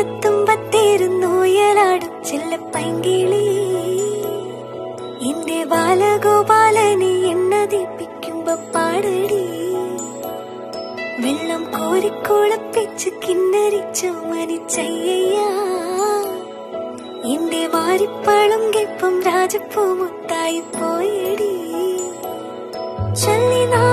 ഓലത്തുമ്പത്തേരുന്നോയലാടും ചെല്ലപ്പൈങ്കിളി എന്റെ ബാലഗോപാലനെ എണ്ണതിപ്പിക്കുമ്പോ പാടടി വെള്ളം കോരിക്കുളപ്പിച്ച് കിന്നരിച്ചു മരിച്ചയ്യ എന്റെ വാരിപ്പാളും കെപ്പം രാജപ്പൂ മുത്തായി പോയടി ചൊല്ലി നാ